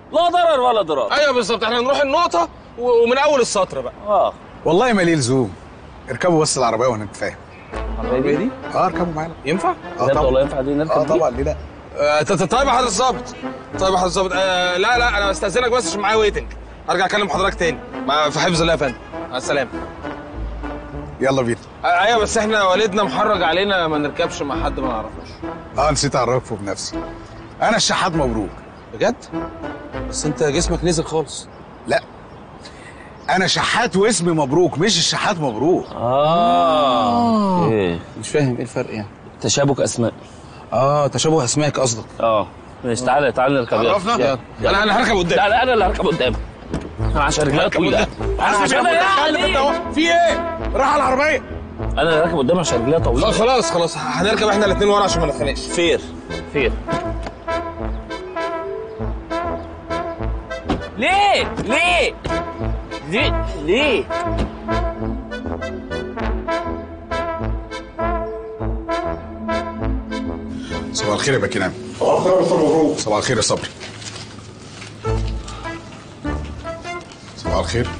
لا ضرر ولا ضرار ايوه بالظبط احنا نروح النقطه و- ومن اول السطر بقى اه والله ما ليه لزوم اركبوا بس العربيه وهنتفاهم العربيه دي اه اركبوا معانا ينفع؟ اه بجد والله طبعا ينفع دي نركب اه دي؟ طبعا ليه لا آه، ط- ط- طيب يا حضرة الظابط طيب يا حضرة الظابط آه لا لا انا استاذنك بس عشان معايا ويتنج ارجع اكلم حضرتك تاني مع في حفظ الله يا فندم مع السلامه يلا بينا آه ايوه بس احنا والدنا محرج علينا ما نركبش مع حد ما نعرفوش اه نسيت اعرفه بنفسي انا الشحات مبروك بجد؟ بس انت جسمك نزل خالص لا انا شحات واسمي مبروك مش الشحات مبروك اه ايه مش فاهم ايه الفرق يعني تشابك اسماء اه تشابه اسمائك قصدك اه ماشي تعالى تعالى نركب يلا. عرفنا؟ يلا. انا انا هركب قدام لا لا انا اللي هركب قدام انا عشان رجلي طويله انا عشان أنا متخيل يعني. انت اهو في ايه؟ راح على العربيه انا اللي راكب قدام عشان رجلي لا طويله خلاص خلاص هنركب احنا الاثنين ورا عشان ما نتخانقش فير فير ليه ليه ليه ليه صباح الخير يا باكينام صباح الخير يا صبري صباح الخير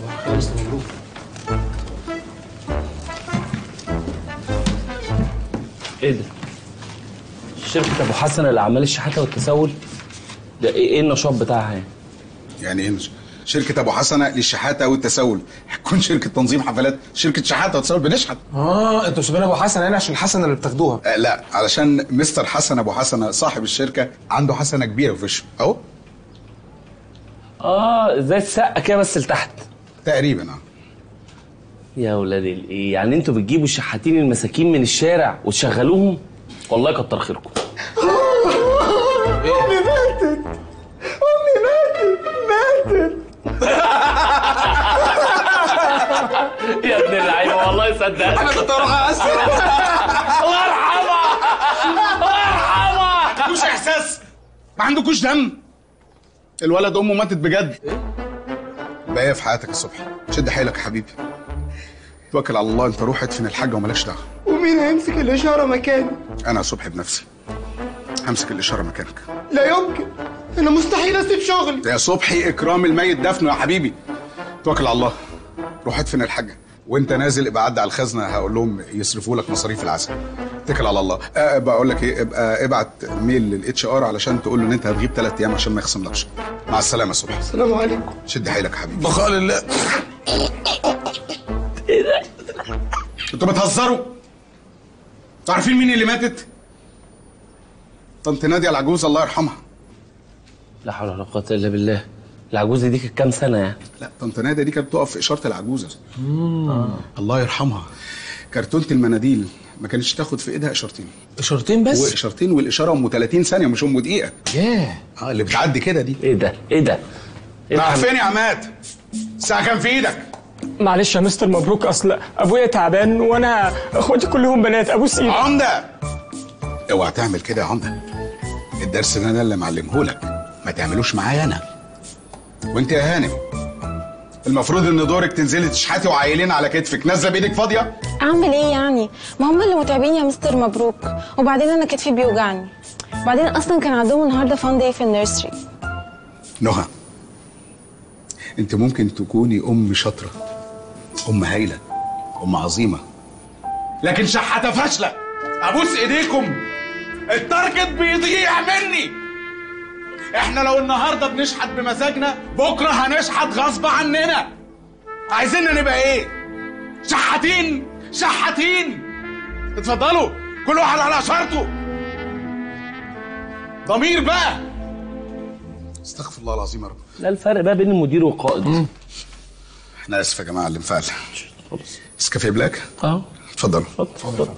ايه ده شركة ابو حسن الاعمال الشحاتة والتسول ده ايه إيه النشاط بتاعها يعني يعني ايه شركة أبو حسنة للشحاتة والتسول هتكون شركة تنظيم حفلات شركة شحاتة وتسول بنشحت اه انتوا سايبين ابو حسن هنا عشان الحسنه اللي بتاخدوها آه لا علشان مستر حسن أبو حسنة صاحب الشركة عنده حسنة كبيرة في وشه أهو اه زي السقة كده بس لتحت تقريبا اه يا ولاد الايه يعني انتوا بتجيبوا الشحاتين المساكين من الشارع وتشغلوهم والله كتر خيركم يا ابن اللعيبه والله صدقت انا كنت اروح اسف الله يرحمها الله يرحمها عندكوش إحساس ما عندكوش دم الولد أمه ماتت بجد بقى إيه في حياتك الصبح شد حيلك يا حبيبي توكل على الله انت روح ادفن الحاجه ومالكش دعوه ومين هيمسك الإشارة مكاني؟ انا يا صبحي بنفسي همسك الاشاره مكانك لا يمكن أنا مستحيل أسيب شغلي يا صبحي اكرام الميت دفنه يا حبيبي توكل على الله روح ادفن الحاجه وانت نازل ابقى عدى على الخزنه هقول لهم يصرفوا لك مصاريف العسل اتكل على الله أه بقول لك ايه ابقى ابعت ميل للاتش ار علشان تقول له ان انت هتغيب ثلاث ايام عشان ما يخصملكش مع السلامه يا صبحي السلام عليكم شد حيلك يا حبيبي بقاء لله انتوا بتهزروا انتوا عارفين مين اللي ماتت طنط ناديه العجوز الله يرحمها لا حول ولا قوه الا بالله العجوزه دي كانت كام سنه يعني لا طنط ناديه دي كانت بتقف في اشاره العجوزه الله يرحمها كرتونه المناديل ما كانتش تاخد في ايدها اشارتين اشارتين بس واشارتين والاشاره ام 30 ثانيه مش ام دقيقه ياه اه اللي بتعدي كده دي ايه ده ايه ده ايه راح الحمد- فين يا عماد الساعه كام في ايدك معلش يا مستر مبروك اصل ابويا تعبان وانا اخواتي كلهم بنات ابوس ايدك عمده اوعى تعمل كده يا عمده الدرس ده انا اللي معلمهولك ما تعملوش معايا انا وانت يا هانم المفروض ان دورك تنزلي تشحتي وعايلين على كتفك نازله بايدك فاضيه اعمل ايه يعني ما هم اللي متعبين يا مستر مبروك وبعدين انا كتفي بيوجعني بعدين اصلا كان عندهم النهارده فان داي في النيرسري نهى انت ممكن تكوني ام شاطره ام هايله ام عظيمه لكن شحاته فاشله ابوس ايديكم التارجت بيضيع مني احنا لو النهارده بنشحت بمزاجنا بكره هنشحت غصب عننا عايزيننا نبقى ايه شحاتين شحاتين اتفضلوا كل واحد على اشارته ضمير بقى استغفر الله العظيم يا رب لا الفرق بقى بين المدير والقائد احنا اسف يا جماعه اللي انفعل نسكافيه بلاك اه اتفضلوا اتفضل اتفضل